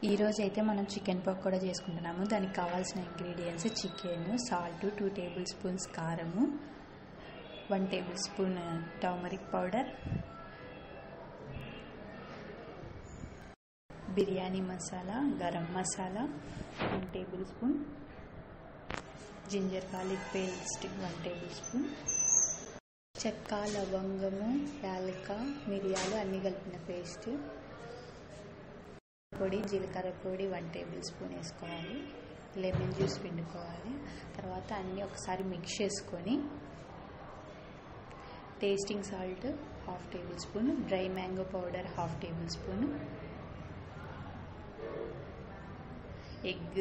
ఈరోజు అయితే మనం చికెన్ పకోడా చేసుకుంటున్నాము దానికి కావాల్సిన ingredients chicken salt two tablespoons కారము one tablespoon turmeric powder biryani masala garam masala one tablespoon ginger garlic paste one tablespoon చెక్క లవంగము యాలక మిరియాలు అన్నీ కలిపిన పేస్ట్ పొడి జీలకర్ర పొడి వన్ టేబుల్ స్పూన్ వేసుకోవాలి లెమన్ జ్యూస్ పిండుకోవాలి తర్వాత అన్నీ ఒకసారి మిక్స్ చేసుకొని tasting salt half tablespoon dry mango powder half tablespoon egg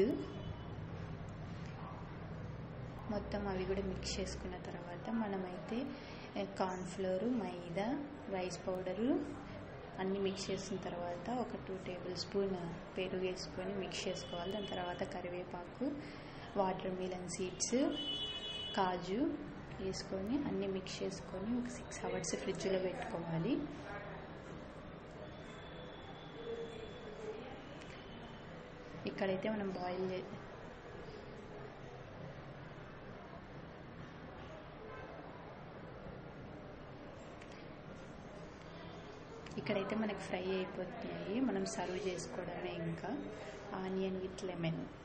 మొత్తం అవి కూడా మిక్స్ చేసుకున్న తర్వాత మనమైతే కార్న్ఫ్లోరు మైదా రైస్ పౌడరు అన్నీ మిక్స్ చేసిన తర్వాత ఒక టూ టేబుల్ స్పూన్ పెరుగు వేసుకొని మిక్స్ చేసుకోవాలి దాని తర్వాత కరివేపాకు వాటర్ మిలన్ సీడ్స్ కాజు వేసుకొని అన్నీ మిక్స్ చేసుకొని ఒక సిక్స్ అవర్స్ ఫ్రిడ్జ్లో పెట్టుకోవాలి ఇక్కడైతే మనం బాయిల్ చే ఇక్కడైతే మనకి ఫ్రై అయిపోతున్నాయి మనం సర్వ్ చేసుకోవడమే ఇంకా ఆనియన్ విత్ లెమన్